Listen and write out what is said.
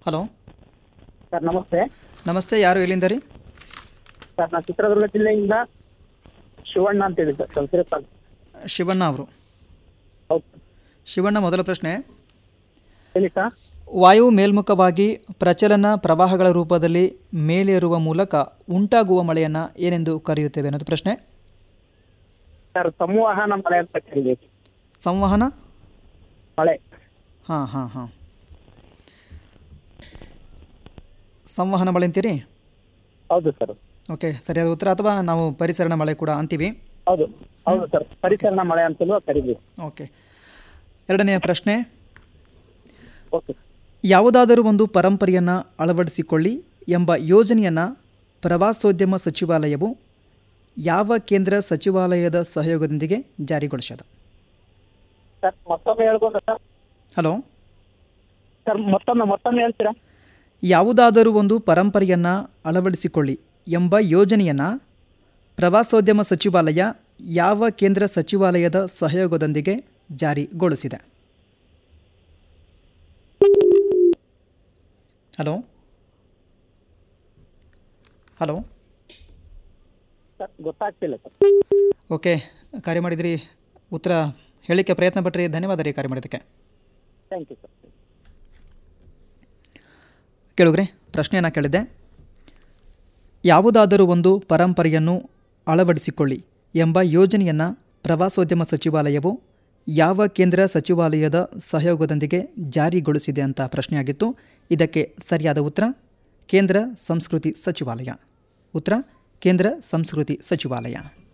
hello sir ನಮಸ್ತೆ ನಮಸ್ತೆ ಯಾರು ಎಲ್ಲಿಂದ ರೀ ಸರ್ ನಾನು ಚಿತ್ರದುರ್ಗ ಜಿಲ್ಲೆಯಿಂದ ಶಿವಣ್ಣ ಅಂತ ಹೇಳಿ ಸರ್ ಸಂಸರೆ ತಾಲೂಕು ಶಿವಣ್ಣ ಅವರು ಹೌದು ಶಿವಣ್ಣ ಮೊದಲ ಪ್ರಶ್ನೆ ಹೇಳಿ ಸರ್ ವಾಯು ಮೇಲ್ಮುಖವಾಗಿ ಪ್ರಚಲನ ಪ್ರವಾಹಗಳ ರೂಪದಲ್ಲಿ ಮೇಲೇರುವ ಮೂಲಕ ಉಂಟಾಗುವ ಮಳೆಯನ್ನು ಏನೆಂದು ಕರೆಯುತ್ತೇವೆ ಅನ್ನೋದು ಪ್ರಶ್ನೆ ಸರ್ ಸಂವಹನ ಮಳೆ ಅಂತ ಕರೀಬೇಕು ಸಂವಹನ ಮಳೆ ಹಾಂ ಹಾಂ ಹಾಂ ಸಂವಹನ ಮಳೆ ಅಂತೀರಿ ಹೌದು ಸರ್ ಓಕೆ ಸರಿಯಾದ ಉತ್ತರ ಅಥವಾ ನಾವು ಪರಿಸರಣ ಮಳೆ ಕೂಡ ಅಂತೀವಿ ಹೌದು ಹೌದು ಸರ್ ಪರಿಸರಣ ಮಳೆ ಅಂತಲೂ ಕರೀಬೇಕು ಓಕೆ ಎರಡನೆಯ ಪ್ರಶ್ನೆ ಓಕೆ ಯಾವುದಾದರೂ ಒಂದು ಪರಂಪರೆಯನ್ನು ಅಳವಡಿಸಿಕೊಳ್ಳಿ ಎಂಬ ಯೋಜನೆಯನ್ನು ಪ್ರವಾಸೋದ್ಯಮ ಸಚಿವಾಲಯವು ಯಾವ ಕೇಂದ್ರ ಸಚಿವಾಲಯದ ಸಹಯೋಗದೊಂದಿಗೆ ಜಾರಿಗೊಳಿಸ್ಯದ ಸರ್ ಮತ್ತೊಮ್ಮೆ ಹೇಳ್ಬೋದಾ ಸರ್ ಹಲೋ ಸರ್ ಮತ್ತೊಮ್ಮೆ ಮತ್ತೊಮ್ಮೆ ಹೇಳ್ತೀರಾ ಯಾವುದಾದರೂ ಒಂದು ಪರಂಪರೆಯನ್ನು ಅಳವಡಿಸಿಕೊಳ್ಳಿ ಎಂಬ ಯೋಜನೆಯನ್ನು ಪ್ರವಾಸೋದ್ಯಮ ಸಚಿವಾಲಯ ಯಾವ ಕೇಂದ್ರ ಸಚಿವಾಲಯದ ಸಹಯೋಗದೊಂದಿಗೆ ಜಾರಿಗೊಳಿಸಿದೆ ಹಲೋ ಹಲೋ ಸರ್ ಗೊತ್ತಾಗ್ತಿಲ್ಲ ಸರ್ ಓಕೆ ಕಾರ್ಯ ಮಾಡಿದ್ರಿ ಉತ್ತರ ಹೇಳಲಿಕ್ಕೆ ಪ್ರಯತ್ನ ಪಟ್ರಿ ಧನ್ಯವಾದ ರೀ ಕಾರ್ಯ ಮಾಡಿದ್ದಕ್ಕೆ ಥ್ಯಾಂಕ್ ಯು ಸರ್ ಕೇಳುಗ್ರೆ ಪ್ರಶ್ನೆಯನ್ನು ಕೇಳಿದ್ದೆ ಯಾವುದಾದರೂ ಒಂದು ಪರಂಪರೆಯನ್ನು ಅಳವಡಿಸಿಕೊಳ್ಳಿ ಎಂಬ ಯೋಜನೆಯನ್ನು ಪ್ರವಾಸೋದ್ಯಮ ಸಚಿವಾಲಯವು ಯಾವ ಕೇಂದ್ರ ಸಚಿವಾಲಯದ ಸಹಯೋಗದೊಂದಿಗೆ ಜಾರಿಗೊಳಿಸಿದೆ ಅಂತ ಪ್ರಶ್ನೆಯಾಗಿತ್ತು ಇದಕ್ಕೆ ಸರಿಯಾದ ಉತ್ತರ ಕೇಂದ್ರ ಸಂಸ್ಕೃತಿ ಸಚಿವಾಲಯ ಉತ್ತರ ಕೇಂದ್ರ ಸಂಸ್ಕೃತಿ ಸಚಿವಾಲಯ